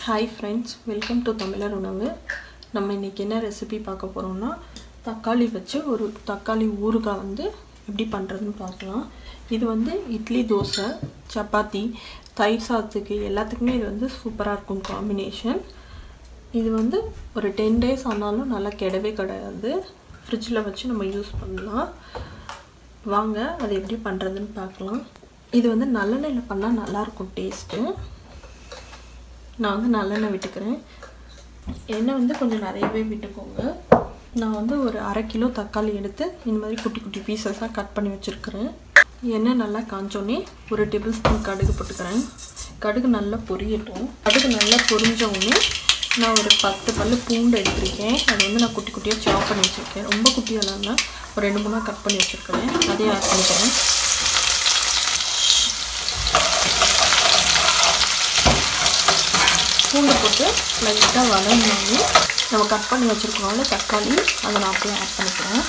hi friends welcome to தமிழர் உணவு நம்ம இன்றைக்கி என்ன ரெசிபி பார்க்க போகிறோம்னா தக்காளி வச்சு ஒரு தக்காளி ஊறுகாய் வந்து எப்படி பண்ணுறதுன்னு பார்க்கலாம் இது வந்து இட்லி தோசை சப்பாத்தி தயிர் சாதத்துக்கு எல்லாத்துக்குமே இது வந்து சூப்பராக இருக்கும் காம்பினேஷன் இது வந்து ஒரு டென் டேஸ் ஆனாலும் நல்லா கெடவே கிடையாது ஃப்ரிட்ஜில் வச்சு நம்ம யூஸ் பண்ணலாம் வாங்க அது எப்படி பண்ணுறதுன்னு பார்க்கலாம் இது வந்து நல்லெண்ணெயில் பண்ணால் நல்லாயிருக்கும் டேஸ்ட்டு நான் வந்து நல்லெண்ணெய் விட்டுக்கிறேன் எண்ணெய் வந்து கொஞ்சம் நிறையவே விட்டுக்கோங்க நான் வந்து ஒரு அரை கிலோ தக்காளி எடுத்து இந்த மாதிரி குட்டி குட்டி பீசஸாக கட் பண்ணி வச்சுருக்கிறேன் எண்ணெய் நல்லா காஞ்சோன்னே ஒரு டேபிள் ஸ்பூன் கடுகு போட்டுக்கிறேன் கடுகு நல்லா பொரியட்டும் கடுகு நல்லா பொரிஞ்ச உடனே நான் ஒரு பத்து பல்லு பூண்டு எடுத்திருக்கேன் அது வந்து நான் குட்டி குட்டியாக சாப் பண்ணி வச்சுருக்கேன் ரொம்ப குட்டியெல்லாம் இல்லை ஒரு ரெண்டு மூணாக கட் பண்ணி வச்சுருக்கிறேன் அதையும் ஆட் பண்ணிக்கிறேன் பூண்டு போட்டு லைட்டாக வதங்கினாலே நம்ம கட் பண்ணி வச்சுருக்கோம்ல தக்காளி அதை நான் அப்படியே ஆட் பண்ணிக்கிறேன்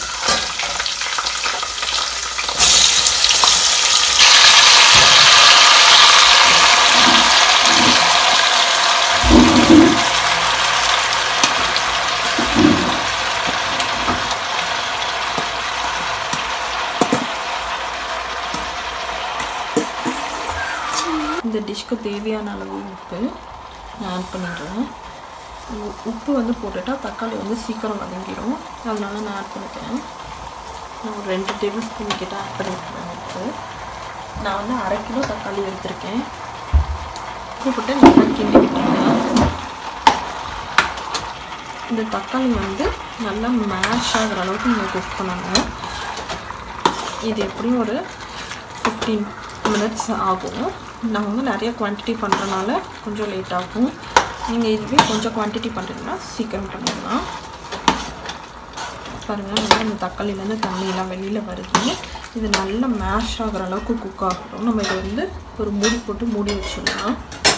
இந்த டிஷ்க்கு தேவையான அளவு உப்பு நான் ஆட் பண்ணிடுறேன் உப்பு வந்து போட்டுட்டா தக்காளி வந்து சீக்கிரம் வதங்கிடும் அதனால நான் ஆட் பண்ணிக்கிறேன் நான் ஒரு ரெண்டு டேபிள் ஸ்பூன் கிட்ட ஆட் பண்ணிக்கிறேன் உப்பு நான் வந்து அரை கிலோ தக்காளி எடுத்திருக்கேன் உப்பு போட்டு நல்லா கிண்டி விட்டுருங்க இந்த தக்காளி வந்து நல்லா மேஷ் ஆகிற அளவுக்கு நீங்கள் குக் பண்ணணும் இது எப்படியும் ஒரு ஃபிஃப்டீன் மினிட்ஸ் ஆகும் நான் வந்து நிறைய குவான்டிட்டி பண்ணுறனால கொஞ்சம் லேட் ஆகும் நீங்கள் இதுவே கொஞ்சம் குவான்டிட்டி பண்ணுறீங்கன்னா சீக்கிரம் பண்ணிடலாம் பாருங்கள் நல்லா இந்த தக்காளிலேருந்து தண்ணியெல்லாம் வெளியில் வருது இது நல்லா மேஷ் ஆகிற அளவுக்கு குக் ஆகட்டும் நம்ம இதை வந்து ஒரு மூடி போட்டு மூடி வச்சிடலாம்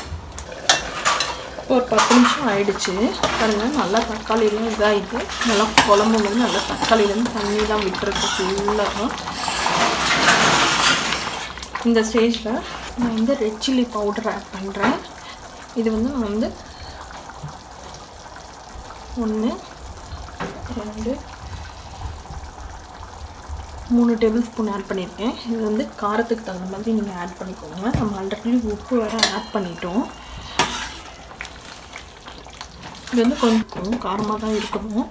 ஒரு பத்து நிமிஷம் ஆயிடுச்சு பாருங்கள் நல்லா தக்காளிலாம் இதாகிட்டு நல்லா குழம்பு வந்து நல்லா தக்காளிலேருந்து தண்ணியெலாம் விட்டுருக்கு ஃபுல்லாக இந்த ஸ்டேஜில் நான் வந்து ரெட் சில்லி பவுடர் ஆட் பண்ணுறேன் இது வந்து நான் வந்து ஒன்று ரெண்டு மூணு டேபிள் ஸ்பூன் ஆட் பண்ணியிருக்கேன் இது வந்து காரத்துக்கு தகுந்த மாதிரி நீங்கள் ஆட் பண்ணிக்கோங்க நம்ம ஆல்ரெடி உப்பு வேறு ஆட் பண்ணிட்டோம் இது வந்து கொஞ்சம் காரமாக தான் இருக்கணும்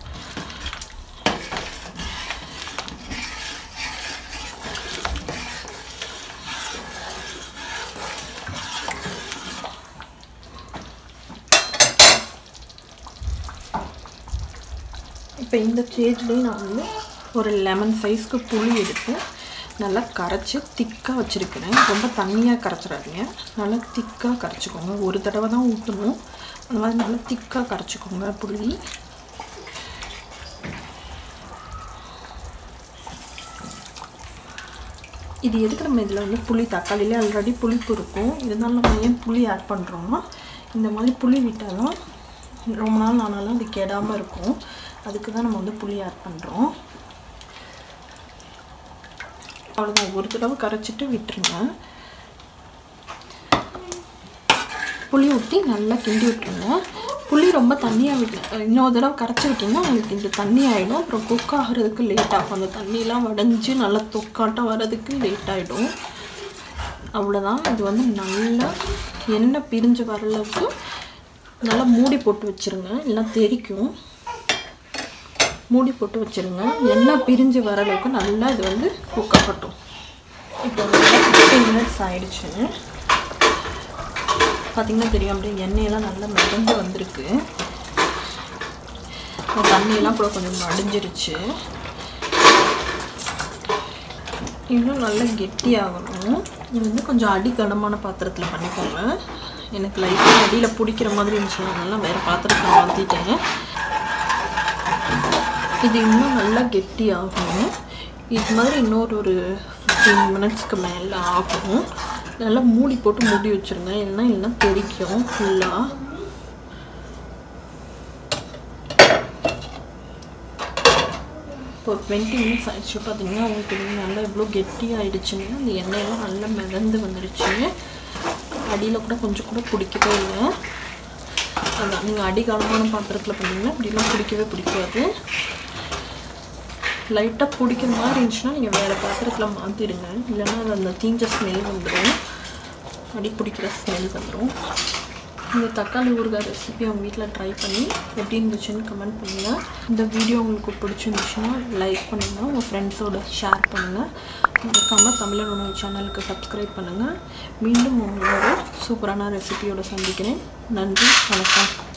இப்போ இந்த ஸ்டேஜ்லேயும் நான் வந்து ஒரு லெமன் சைஸ்க்கு புளி எடுத்து நல்லா கரைச்சி திக்காக வச்சுருக்கிறேன் ரொம்ப தண்ணியாக கரைச்சிடாதீங்க நல்லா திக்காக கரைச்சிக்கோங்க ஒரு தடவை தான் ஊற்றணும் அந்த மாதிரி நல்லா திக்காக கரைச்சிக்கோங்க புளி இது எதுக்கு நம்ம இதில் வந்து புளி தக்காளிலே ஆல்ரெடி புளிப்பு இருக்கும் இருந்தாலும் நம்ம ஏன் புளி ஆட் பண்ணுறோம்னா இந்த மாதிரி புளி விட்டால் தான் ரொம்ப நாள் ஆனாலும் அது கெடாமல் இருக்கும் அதுக்கு தான் நம்ம வந்து புளி ஆட் பண்ணுறோம் அவ்வளோதான் ஒரு தடவை கரைச்சிட்டு விட்டுருங்க புளி ஊற்றி நல்லா கிண்டி விட்டுருங்க புளி ரொம்ப தண்ணியாக விட்டு இன்னொரு தடவை கரைச்சி விட்டிங்கன்னா உங்களுக்கு இந்த தண்ணி ஆகிடும் அப்புறம் குக் ஆகிறதுக்கு லேட் ஆகும் அந்த தண்ணியெலாம் வடைஞ்சி நல்லா தொக்காட்டம் வர்றதுக்கு லேட் ஆகிடும் அவ்வளோதான் இது வந்து நல்லா எண்ணெய் பிரிஞ்சு வர அளவுக்கு நல்லா மூடி போட்டு வச்சுருங்க இல்லைனா தெரிக்கும் மூடி போட்டு வச்சுருங்க எண்ணெய் பிரிஞ்சு வர அளவுக்கு நல்லா இது வந்து குக் ஆகட்டும் இப்போ ஒரு ஃபிஃப்டீன் மினிட்ஸ் ஆயிடுச்சு பார்த்திங்கன்னா தெரியும் அப்படியே எண்ணெயெல்லாம் நல்லா மிதந்து வந்திருக்கு தண்ணியெல்லாம் கூட கொஞ்சம் மடிஞ்சிருச்சு இன்னும் நல்லா கெட்டியாகணும் இது வந்து கொஞ்சம் அடிக்கனமான பாத்திரத்தில் பண்ணிக்கோங்க எனக்கு லைட்டாக அடியில் பிடிக்கிற மாதிரி இருந்துச்சு அதனால வேறு பாத்திரத்தில் மாற்றிட்டேன் இது இன்னும் நல்லா கெட்டி ஆகும் இது மாதிரி இன்னொரு ஒரு ஃபிஃப்டீன் மினிட்ஸ்க்கு மேலே ஆகும் நல்லா மூடி போட்டு மூடி வச்சுருங்க இல்லைன்னா இல்லைன்னா தெரிக்கும் ஃபுல்லாக இப்போ டுவெண்ட்டி மினிட்ஸ் ஆயிடுச்சு பார்த்தீங்கன்னா உங்களுக்கு நல்லா எவ்வளோ கெட்டி ஆயிடுச்சுன்னு அந்த எண்ணெயெல்லாம் நல்லா மிதந்து வந்துடுச்சு அடியில் கூட கொஞ்சம் கூட பிடிக்கவே இல்லை அதான் நீங்கள் அடிகாலமான பாத்திரத்தில் பண்ணிங்கன்னா இப்படிலாம் பிடிக்கவே பிடிக்காது லைட்டாக பிடிக்கிற மாதிரி இருந்துச்சுன்னா நீங்கள் வேறு பாத்திரத்தில் மாற்றிடுங்க இல்லைன்னா அது அந்த தீஞ்ச ஸ்மெல் வந்துடும் அடி பிடிக்கிற ஸ்மெல் வந்துடும் இந்த தக்காளி ஊறுகாய் ரெசிபி அவங்க வீட்டில் ட்ரை பண்ணி எப்படி இருந்துச்சுன்னு கமெண்ட் பண்ணுங்கள் இந்த வீடியோ உங்களுக்கு பிடிச்சிருந்துச்சுன்னா லைக் பண்ணுங்கள் உங்கள் ஃப்ரெண்ட்ஸோட ஷேர் பண்ணுங்கள் மறக்காமல் தமிழர் உணவு சேனலுக்கு சப்ஸ்கிரைப் பண்ணுங்கள் மீண்டும் உங்களோட சூப்பரான ரெசிபியோட சந்திக்கிறேன் நன்றி வணக்கம்